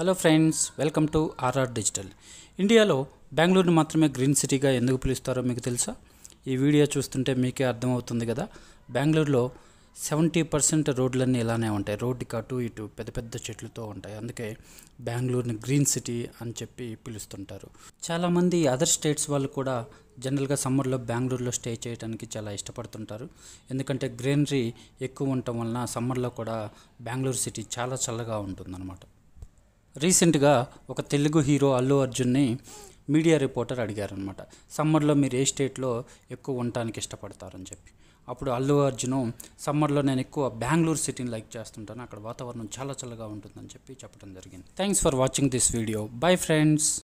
hello friends welcome to R డిజిటల్ digital బెంగళూరుని మాత్రమే గ్రీన్ సిటీగా ఎందుకు పిలుస్తారో మీకు తెలుసా ఈ వీడియో చూస్తుంటే మీకే అర్థమవుతుంది కదా బెంగళూరులో సెవెంటీ పర్సెంట్ రోడ్లన్నీ ఇలానే ఉంటాయి రోడ్డుకి అటు ఇటు పెద్ద పెద్ద చెట్లతో ఉంటాయి అందుకే బెంగళూరుని గ్రీన్ సిటీ అని చెప్పి పిలుస్తుంటారు చాలామంది అదర్ స్టేట్స్ వాళ్ళు కూడా జనరల్గా సమ్మర్లో బెంగళూరులో స్టే చేయడానికి చాలా ఇష్టపడుతుంటారు ఎందుకంటే గ్రీనరీ ఎక్కువ ఉండటం వలన సమ్మర్లో కూడా బెంగళూరు సిటీ చాలా చల్లగా ఉంటుందన్నమాట రీసెంట్గా ఒక తెలుగు హీరో అల్లు అర్జున్ని మీడియా రిపోర్టర్ అడిగారనమాట సమ్మర్లో మీరు ఏ స్టేట్లో ఎక్కువ ఉండటానికి ఇష్టపడతారని చెప్పి అప్పుడు అల్లు అర్జును సమ్మర్లో నేను ఎక్కువ బెంగళూరు సిటీని లైక్ చేస్తుంటాను అక్కడ వాతావరణం చాలా చల్లగా ఉంటుందని చెప్పి చెప్పడం జరిగింది thanks for watching this video bye friends